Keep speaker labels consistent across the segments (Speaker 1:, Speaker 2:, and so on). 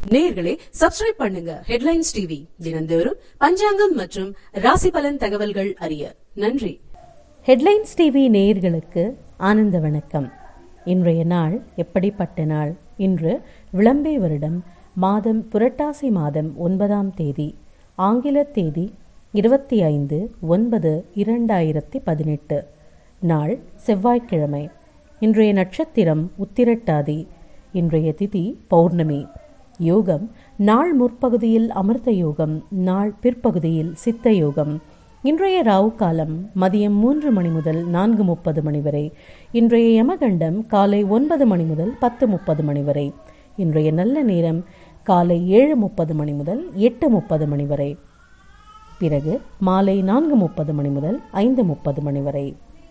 Speaker 1: நேயர்களே சப்ஸ்கிரைப் பண்ணுங்க headlines TV தினந்தோறும் பஞ்சாங்கம் மற்றும் ராசி பலன் தகவல்கள் அறிய நன்றி
Speaker 2: ஹெட்லைன்ஸ் டிவி நேயர்களுக்கு ஆனந்த வணக்கம் இன்றைய நாள் எப்படிப்பட்ட நாள் இன்று விளம்பே வருடம் மாதம் புரட்டாசி மாதம் ஒன்பதாம் தேதி ஆங்கில தேதி இருபத்தி ஐந்து ஒன்பது இரண்டாயிரத்தி பதினெட்டு நாள் செவ்வாய்க்கிழமை இன்றைய நட்சத்திரம் உத்திரட்டாதி இன்றைய திதி பௌர்ணமி யோகம் நாள் முற்பகுதியில் அமிர்த யோகம் நாள் பிற்பகுதியில் சித்த யோகம் இன்றைய ராவு காலம் மதியம் மூன்று மணி முதல் நான்கு முப்பது மணி வரை இன்றைய யமகண்டம் காலை ஒன்பது மணி முதல் பத்து முப்பது மணி வரை இன்றைய நல்ல நேரம் காலை ஏழு முப்பது மணி முதல் எட்டு முப்பது மணி வரை பிறகு மாலை நான்கு முப்பது மணி முதல் ஐந்து முப்பது மணி வரை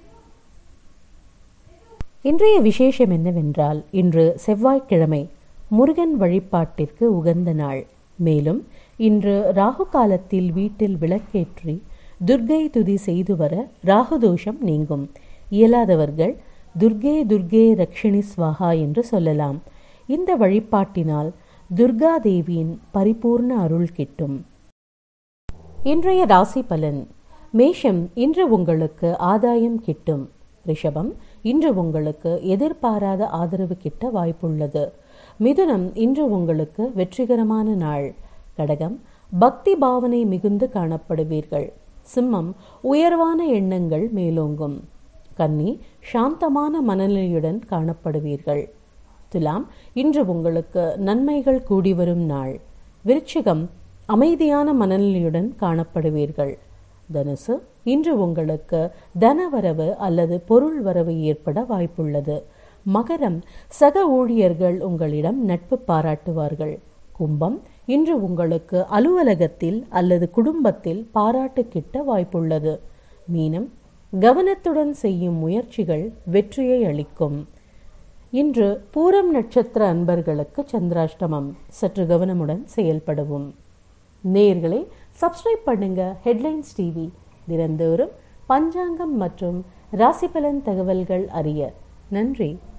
Speaker 2: இன்றைய விசேஷம் என்னவென்றால் இன்று செவ்வாய்க்கிழமை முருகன் வழிபாட்டிற்கு உகந்த நாள் மேலும் இன்று ராகு காலத்தில் வீட்டில் விளக்கேற்றி துர்கை துதி செய்து வர ராகு தோஷம் நீங்கும் இயலாதவர்கள் துர்கே துர்கே ரக்ஷிணி ஸ்வாஹா என்று சொல்லலாம் இந்த வழிபாட்டினால் துர்கா தேவியின் பரிபூர்ண அருள் கிட்டும் இன்றைய ராசி பலன் மேஷம் இன்று உங்களுக்கு ஆதாயம் கிட்டும் ரிஷபம் இன்று உங்களுக்கு எதிர்பாராத ஆதரவு கிட்ட வாய்ப்புள்ளது மிதுனம் இன்று உங்களுக்கு வெற்றிகரமான நாள் கடகம் பக்தி பாவனை மிகுந்து காணப்படுவீர்கள் சிம்மம் உயர்வான எண்ணங்கள் மேலோங்கும் கன்னி சாந்தமான மனநிலையுடன் காணப்படுவீர்கள் துலாம் இன்று உங்களுக்கு நன்மைகள் கூடி வரும் நாள் விருச்சிகம் அமைதியான மனநிலையுடன் காணப்படுவீர்கள் தனுசு இன்று உங்களுக்கு தனவரவு அல்லது பொருள் வரவு ஏற்பட வாய்ப்புள்ளது மகரம் சக ஊழியர்கள் உங்களிடம் நட்பு பாராட்டுவார்கள் கும்பம் இன்று உங்களுக்கு அலுவலகத்தில் அல்லது குடும்பத்தில் பாராட்டு கிட்ட வாய்ப்புள்ளது மீனம் கவனத்துடன் செய்யும் முயற்சிகள் வெற்றியை அளிக்கும் இன்று பூரம் நட்சத்திர அன்பர்களுக்கு சந்திராஷ்டமம் சற்று கவனமுடன் செயல்படவும் நேயர்களே சப்ஸ்கிரைப் பண்ணுங்க ஹெட்லைன்ஸ் டிவி தினந்தோறும் பஞ்சாங்கம் மற்றும் ராசிபலன் தகவல்கள் அறிய நன்றி